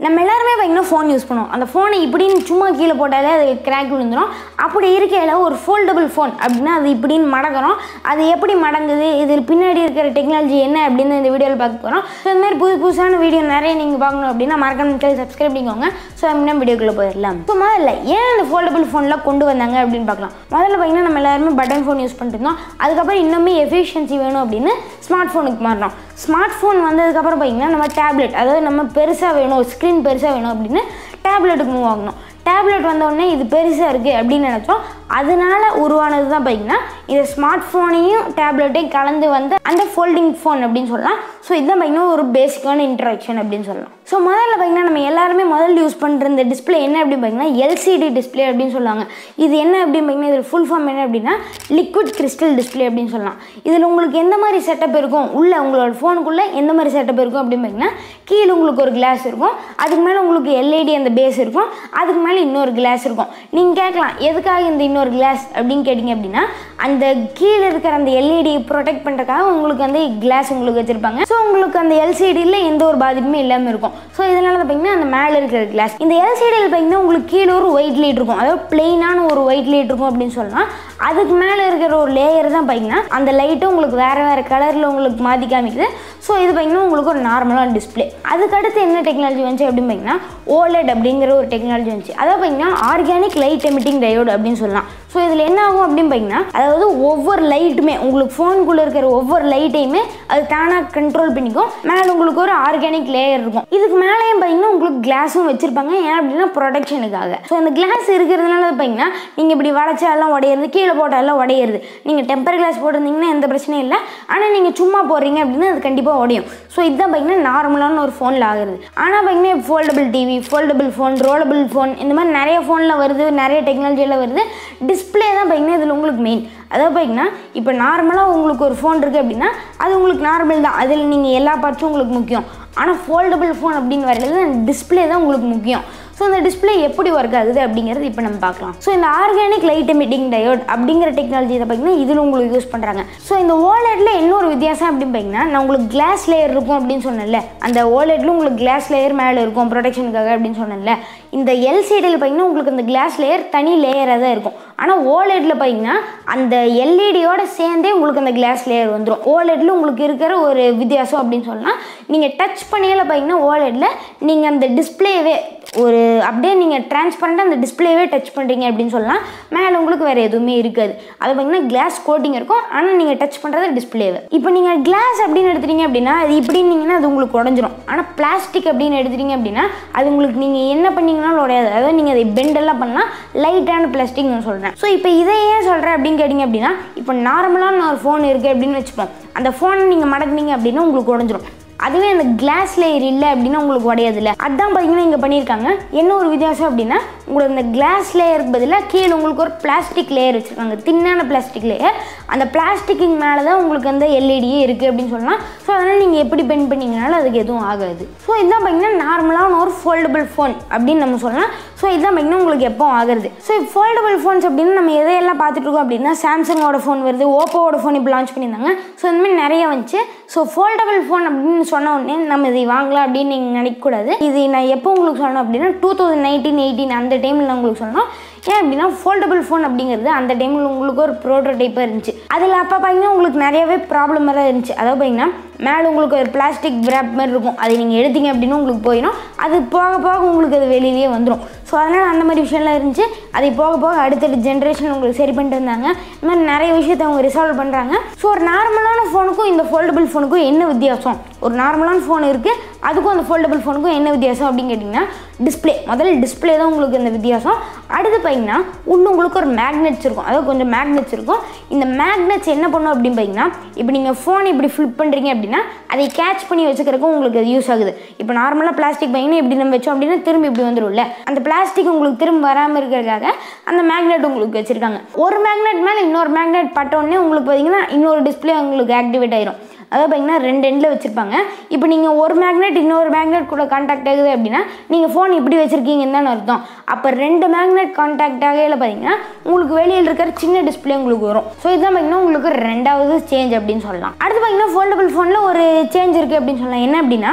நம்ம எல்லாருமே பார்த்தீங்கன்னா ஃபோன் யூஸ் பண்ணுவோம் அந்த ஃபோனை இப்படின்னு சும்மா கீழே போட்டாலே அது கிராக் விழுந்துடும் அப்படி இருக்கையில் ஒரு ஃபோல்டபுள் ஃபோன் அப்படின்னா அது இப்படின்னு மடக்கிறோம் அது எப்படி மடங்குது இதில் பின்னாடி இருக்கிற டெக்னாலஜி என்ன அப்படின்னு இந்த வீடியோவில் பார்க்க போகிறோம் ஸோ இந்த மாதிரி புது புதுசான வீடியோ நிறைய நீங்கள் பார்க்கணும் அப்படின்னா மறக்காம சேனல் சப்ஸ்கிரைப் பண்ணிக்கோங்க ஸோ நம்ம வீடியோக்குள்ளே போயிடலாம் இப்போ முதல்ல ஏன் இந்த ஃபோல்டபுள் ஃபோன்லாம் கொண்டு வந்தாங்க அப்படின்னு பார்க்கலாம் முதல்ல பார்த்தீங்கன்னா நம்ம எல்லாருமே பட்டன் ஃபோன் யூஸ் பண்ணிட்டு இருந்தோம் அதுக்கப்புறம் இன்னுமே எஃபிஷியன்சி வேணும் அப்படின்னு ஸ்மார்ட் ஃபோனுக்கு மாறினோம் ஸ்மார்ட் ஃபோன் வந்ததுக்கப்புறம் பார்த்தீங்கன்னா நம்ம டேப்லெட் அதாவது நம்ம பெருசாக வேணும் ஸ்க்ரீன் பெருசாக வேணும் அப்படின்னு டேப்லெட்டுக்கு மூவ் ஆகணும் டேப்லெட் வந்த உடனே இது பெருசாக இருக்குது அப்படின்னு நினச்சோம் அதனால உருவானது தான் பார்த்தீங்கன்னா இந்த ஸ்மார்ட் ஃபோனையும் டேப்லெட்டையும் கலந்து வந்த அந்த ஃபோல்டிங் ஃபோன் அப்படின்னு சொல்லலாம் ஸோ இதுதான் பார்த்தீங்கன்னா ஒரு பேசிக்கான இன்ட்ராக்ஷன் அப்படின்னு சொல்லலாம் ஸோ முதல்ல பார்த்தீங்கன்னா நம்ம எல்லாருமே முதல்ல யூஸ் பண்ணுற இந்த டிஸ்பிளே என்ன அப்படின்னு பார்த்தீங்கன்னா எல்சிடி டிஸ்பிளே அப்படின்னு சொல்லுவாங்க இது என்ன அப்படின்னு பார்த்தீங்கன்னா இதில் ஃபுல் ஃபார்ம் என்ன அப்படின்னா லிக்விட் கிறிஸ்டல் டிஸ்பிளே அப்படின்னு சொல்லலாம் இதில் உங்களுக்கு எந்த மாதிரி செட்டப் இருக்கும் உள்ள உங்களோட ஃபோனுக்குள்ளே எந்த மாதிரி செட்டப் இருக்கும் அப்படின்னு பார்த்தீங்கன்னா கீழே உங்களுக்கு ஒரு கிளாஸ் இருக்கும் அதுக்கு மேலே உங்களுக்கு எல்இடி அந்த பேஸ் இருக்கும் அதுக்கு மேலே இன்னொரு கிளாஸ் இருக்கும் நீங்கள் கேட்கலாம் எதுக்காக இந்த இன்னொரு கிளாஸ் அப்படின்னு கேட்டிங்க அப்படின்னா அந்த கீழே இருக்கிற அந்த எல்இடி ப்ரொடெக்ட் பண்ணுறதுக்காக உங்களுக்கு அந்த கிளாஸ் உங்களுக்கு வச்சுருப்பாங்க ஸோ உங்களுக்கு அந்த எல்சிடியில் எந்த ஒரு பாதிப்புமே இல்லாமல் இருக்கும் ஸோ இதனால தான் பார்த்தீங்கன்னா அந்த மேலே இருக்கிற கிளாஸ் இந்த எல்சிடியில் பார்த்தீங்கன்னா உங்களுக்கு கீழே ஒரு ஒயிட் லைட் இருக்கும் அதாவது பிளெயினான ஒரு ஒயிட் லைட் இருக்கும் அப்படின்னு சொல்லலாம் அதுக்கு மேலே இருக்கிற ஒரு லேயர் தான் பார்த்தீங்கன்னா அந்த லைட்டு உங்களுக்கு வேறு வேறு கலரில் உங்களுக்கு மாற்றி காமிக்குது ஸோ இது பார்த்தீங்கன்னா உங்களுக்கு ஒரு நார்மலான டிஸ்பிளே அதுக்கடுத்து என்ன டெக்னாலஜி வந்துச்சு அப்படின்னு பார்த்தீங்கன்னா ஓலெட் அப்படிங்கிற ஒரு டெக்னாலஜி வந்துச்சு அதாவது பார்த்தீங்கன்னா ஆர்கானிக் லைட் எமிட்டிங் டயோடு அப்படின்னு சொல்லலாம் ஸோ இதில் என்ன ஆகும் அப்படின்னு பார்த்தீங்கன்னா அதாவது ஒவ்வொரு லைட்டுமே உங்களுக்கு ஃபோனுக்குள்ளே இருக்கிற ஒவ்வொரு லைட்டையுமே அது தானாக கண்ட்ரோல் பண்ணிக்கும் மேலே உங்களுக்கு ஒரு ஆர்கானிக் லேயர் இருக்கும் இதுக்கு மேலேயும் பார்த்தீங்கன்னா உங்களுக்கு கிளாஸும் வச்சுருப்பாங்க ஏன் அப்படின்னா ப்ரொடெக்ஷனுக்காக ஸோ அந்த கிளாஸ் இருக்கிறதுனால பார்த்தீங்கன்னா நீங்கள் இப்படி வளைச்சாலாம் உடையிறது கீழே போட்டாலாம் உடையிறது நீங்கள் டெம்பர் கிளாஸ் போட்டிருந்தீங்கன்னா எந்த பிரச்சனையும் இல்லை ஆனால் நீங்கள் சும்மா போடுறீங்க அப்படின்னா அது கண்டிப்பாக உடையும் ஸோ இதுதான் பார்த்தீங்கன்னா நார்மலான ஒரு ஃபோனில் ஆகுது ஆனால் பார்த்தீங்கன்னா foldable TV foldable phone rollable phone இந்த மாதிரி நிறைய ஃபோனில் வருது நிறைய டெக்னாலஜியில் வருது டிஸ்பிளே தான் பார்த்தீங்கன்னா இதில் உங்களுக்கு மெயின் அதாவது பார்த்தீங்கன்னா இப்போ நார்மலாக உங்களுக்கு ஒரு ஃபோன் இருக்குது அப்படின்னா அது உங்களுக்கு நார்மல் தான் அதில் நீங்கள் எல்லா பார்ட்ஸும் உங்களுக்கு முக்கியம் ஆனால் ஃபோல்டபுள் ஃபோன் அப்படின்னு வரையில டிஸ்பிளே தான் உங்களுக்கு முக்கியம் ஸோ இந்த டிஸ்பிளே எப்படி ஒர்க் ஆகுது அப்படிங்கிறது இப்போ நம்ம பார்க்கலாம் ஸோ இந்த ஆர்கானிக் லைட் எமிட்டிங் டயோட் அப்படிங்கிற டெக்னாலஜி இதை பார்த்தீங்கன்னா இதில் உங்களுக்கு யூஸ் பண்ணுறாங்க ஸோ இந்த ஓலெட்டில் இன்னொரு வித்தியாசம் அப்படின்னு பார்த்தீங்கன்னா நான் உங்களுக்கு கிளாஸ் லேயர் இருக்கும் அப்படின்னு சொன்னேன்ல அந்த ஓலெட்டில் உங்களுக்கு கிளாஸ் லேயர் மேலே இருக்கும் ப்ரொடெக்ஷனுக்காக அப்படின்னு சொன்னேன்ல இந்த எல்சிடியில் பார்த்தீங்கன்னா உங்களுக்கு அந்த கிளாஸ் லேயர் தனி லேயராக தான் இருக்கும் ஆனால் ஓலெட்டில் பார்த்தீங்கன்னா அந்த எல்இடியோட சேர்ந்தே உங்களுக்கு அந்த கிளாஸ் லேயர் வந்துடும் ஓலெட்டில் உங்களுக்கு இருக்கிற ஒரு வித்தியாசம் அப்படின்னு சொல்லலாம் நீங்கள் டச் பண்ணியில் பார்த்தீங்கன்னா ஓலெட்டில் நீங்கள் அந்த டிஸ்பிளேவே ஒரு அப்படியே நீங்கள் டிரான்ஸ்பரண்ட்டாக அந்த டிஸ்பிளேவே டச் பண்ணுறீங்க அப்படின்னு சொல்லலாம் மேலே உங்களுக்கு வேறு எதுவுமே இருக்காது அது பார்த்தீங்கன்னா கிளாஸ் கோட்டிங் இருக்கும் ஆனால் நீங்கள் டச் பண்ணுறது டிஸ்பிளேவை இப்போ நீங்கள் கிளாஸ் அப்படின்னு எடுத்துட்டீங்க அப்படின்னா அது இப்படின்னீங்கன்னா அது உங்களுக்கு உடஞ்சிரும் ஆனால் பிளாஸ்டிக் அப்படின்னு எடுத்துட்டீங்க அப்படின்னா அது உங்களுக்கு நீங்கள் என்ன பண்ணீங்கனாலும் உடையாது அதாவது நீங்கள் அதை பெண்டெல்லாம் பண்ணலாம் லைட்டான பிளாஸ்டிக்னு சொல்கிறேன் ஸோ இப்போ இதை ஏன் சொல்கிறேன் அப்படின்னு கேட்டிங்க அப்படின்னா இப்போ நார்மலான ஒரு ஃபோன் இருக்குது அப்படின்னு வச்சுப்போம் அந்த ஃபோனை நீங்கள் மடக்குனீங்க அப்படின்னா உங்களுக்கு உடஞ்சிரும் அதுவே அந்த கிளாஸ் லேயர் இல்லை அப்படின்னா உங்களுக்கு உடையாதுல்ல அதான் பார்த்தீங்கன்னா இங்கே பண்ணியிருக்காங்க என்ன ஒரு வித்தியாசம் அப்படின்னா உங்களுக்கு அந்த கிளாஸ் லேயருக்கு பதிலாக கீழே உங்களுக்கு ஒரு பிளாஸ்டிக் லேயர் வச்சுருக்காங்க தின்னான பிளாஸ்டிக் லேயர் அந்த பிளாஸ்டிக்கு மேலே தான் உங்களுக்கு அந்த எல்இடியே இருக்குது அப்படின்னு சொல்லலாம் ஸோ அதனால் நீங்கள் எப்படி பெண்ட் பண்ணிங்கனாலும் அதுக்கு எதுவும் ஆகாது ஸோ இதுதான் பார்த்தீங்கன்னா நார்மலான ஒரு ஃபோல்டபுள் ஃபோன் அப்படின்னு நம்ம சொல்லலாம் ஸோ இதுதான் பார்த்தீங்கன்னா உங்களுக்கு எப்போ ஆகுது ஸோ ஃபோல்டபுள் ஃபோன்ஸ் அப்படின்னு நம்ம எதையெல்லாம் பார்த்துட்டு இருக்கோம் அப்படின்னா சாம்சங்கோட ஃபோன் வருது ஓப்போவோட ஃபோன் இப்போ லான்ச் பண்ணியிருந்தாங்க ஸோ இந்த மாதிரி நிறைய வந்துச்சு ஸோ ஃபோல்டபுள் ஃபோன் அப்படின்னு சொன்ன உடனே நம்ம இதை வாங்கலாம் அப்படின்னு நீங்கள் நினைக்கக்கூடாது இது நான் எப்போ உங்களுக்கு சொல்லணும் அப்படின்னா டூ தௌசண்ட் நைன்டீன் எயிட்டீன் அந்த டைமில் நான் உங்களுக்கு சொல்லணும் ஏன் அப்படின்னா ஃபோல்டபுள் ஃபோன் அப்படிங்கிறது அந்த டைமில் உங்களுக்கு ஒரு ப்ரோட்டோடைப்பாக இருந்துச்சு அதில் அப்போ பார்த்தீங்கன்னா உங்களுக்கு நிறையவே ப்ராப்ளம் எல்லாம் இருந்துச்சு அதாவது பார்த்தீங்கன்னா மேலே உங்களுக்கு ஒரு பிளாஸ்டிக் விராப் மாதிரி இருக்கும் அதை நீங்கள் எடுத்தீங்க அப்படின்னா உங்களுக்கு போயிடும் அது போக போக உங்களுக்கு அது வெளியிலேயே வந்துடும் ஸோ அதனால் அந்த மாதிரி விஷயம்லாம் இருந்துச்சு அதை போக போக அடுத்தடுத்த ஜென்ரேஷன் உங்களுக்கு சரி பண்ணிட்டு இருந்தாங்க இந்த மாதிரி நிறைய விஷயத்த அவங்க ரிசால்வ் பண்ணுறாங்க ஸோ ஒரு நார்மலான ஃபோனுக்கும் இந்த ஃபோல்டபுள் ஃபோனுக்கும் என்ன வித்தியாசம் ஒரு நார்மலான ஃபோன் இருக்குது அதுக்கும் அந்த ஃபோல்டபுள் ஃபோனுக்கும் என்ன வித்தியாசம் அப்படின்னு கேட்டிங்கன்னா டிஸ்பிளே முதல்ல டிஸ்பிளே தான் உங்களுக்கு இந்த வித்தியாசம் அடுத்து பார்த்தீங்கன்னா இன்னும் உங்களுக்கு ஒரு மேக்னெட்ஸ் இருக்கும் அதாவது கொஞ்சம் மேக்னெட்ஸ் இருக்கும் இந்த மேக்னெட்ஸ் என்ன பண்ணும் அப்படின்னு பார்த்தீங்கன்னா இப்போ நீங்கள் ஃபோன் இப்படி ஃப்ளிப் பண்ணுறீங்க அப்படின்னா அதை கேட்ச் பண்ணி வச்சுக்கிறதுக்கும் உங்களுக்கு அது யூஸ் ஆகுது இப்போ நார்மலாக பிளாஸ்டிக் பார்த்தீங்கன்னா இப்படி நம்ம வச்சோம் அப்படின்னா திரும்பி இப்படி வந்துடும்ல அந்த பிளாஸ்டிக் உங்களுக்கு திரும்ப வராமல் இருக்கிறதுக்காக அந்த மேக்னெட் உங்களுக்கு வச்சுருக்காங்க ஒரு மேக்னெட் மேலே இன்னொரு மேக்னெட் பட்டோடனே உங்களுக்கு பார்த்தீங்கன்னா இன்னொரு டிஸ்பிளே உங்களுக்கு ஆக்டிவேட் ஆயிரும் அதாவது பார்த்தீங்கன்னா ரெண்டு எண்டில் வச்சுருப்பாங்க இப்போ நீங்கள் ஒரு மேக்னெட் இன்னொரு மேக்னெட் கூட கான்டாக்ட் ஆகுது அப்படின்னா நீங்கள் ஃபோன் இப்படி வச்சுருக்கீங்கன்னு தான் அர்த்தம் அப்போ ரெண்டு மேக்னெட் கான்டாக்ட் ஆகையில் பார்த்தீங்கன்னா உங்களுக்கு வெளியில் இருக்கிற சின்ன டிஸ்பிளே உங்களுக்கு வரும் ஸோ இதுதான் பார்த்தீங்கன்னா உங்களுக்கு ரெண்டாவது சேஞ்ச் அப்படின்னு சொல்லலாம் அடுத்து பார்த்தீங்கன்னா ஃபோல்டபுள் ஃபோனில் ஒரு சேஞ்ச் இருக்குது அப்படின்னு சொல்லலாம் என்ன அப்படின்னா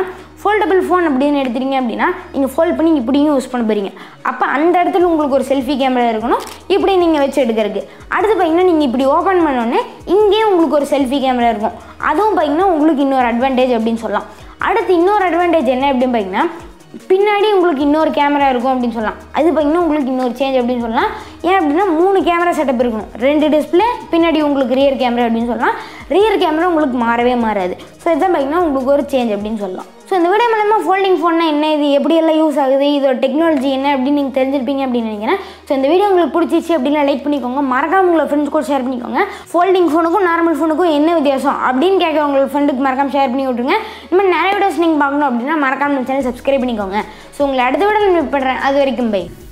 ஃபோல்டபுள் ஃபோன் அப்படின்னு எடுத்துட்டீங்க அப்படின்னா நீங்கள் ஃபோல்ட் பண்ணி இப்படியும் யூஸ் பண்ண போகிறீங்க அப்போ அந்த இடத்துல உங்களுக்கு ஒரு செல்ஃபி கேமரா இருக்கணும் இப்படி நீங்கள் வச்சு எடுக்கிறதுக்கு அடுத்து பார்த்தீங்கன்னா நீங்கள் இப்படி ஓப்பன் பண்ணோடனே இங்கேயும் உங்களுக்கு ஒரு செல்ஃபி கேமரா இருக்கும் அதுவும் பார்த்தீங்கன்னா உங்களுக்கு இன்னொரு அட்வான்டேஜ் அப்படின்னு சொல்லலாம் அடுத்து இன்னொரு அட்வான்டேஜ் என்ன அப்படின்னு பார்த்தீங்கன்னா பின்னாடி உங்களுக்கு இன்னொரு கேமரா இருக்கும் அப்படின்னு சொல்லலாம் அது பார்த்தீங்கன்னா உங்களுக்கு இன்னொரு சேஞ்ச் அப்படின்னு சொல்லலாம் ஏன் அப்படின்னா மூணு கேமரா செட்டப் இருக்கணும் ரெண்டு டிஸ்பிளே பின்னாடி உங்களுக்கு ரியர் கேமரா அப்படின்னு சொல்லலாம் ரியர் கேமரா உங்களுக்கு மாறவே மாறாது ஸோ இதுதான் பார்த்தீங்கன்னா உங்களுக்கு ஒரு சேஞ்ச் அப்படின்னு சொல்லலாம் ஸோ இந்த வீடியோ மூலமாக ஃபோல்டிங் ஃபோன்னா என்ன இது எப்படி எல்லாம் யூஸ் ஆகுது இதோட டெக்னாலஜி என்ன அப்படின்னு நீங்கள் தெரிஞ்சிருப்பீங்க அப்படின்னு நினைக்கிறேன் ஸோ இந்த வீடியோ உங்களுக்கு பிடிச்சிச்சு அப்படின்னா லைக் பண்ணிக்கோங்க மறக்காம உங்களை ஃப்ரெண்ட்ஸ் கூட ஷேர் பண்ணிக்கோங்க ஃபோல்டிங் ஃபோனுக்கும் நார்மல் ஃபோனுக்கும் என்ன வித்தியாசம் அப்படின்னு கேட்க உங்களோட ஃப்ரெண்டுக்கு மறக்காம ஷேர் பண்ணி விட்ருங்க இந்த மாதிரி நிறைய வீடியோஸ் நீங்கள் பார்க்கணும் அப்படின்னா மறக்காம சேனல் சப்ஸ்கிரைப் பண்ணிக்கோங்க ஸோ உங்களை அடுத்த விட நான் மீட் பண்ணுறேன் அது வரைக்கும் பை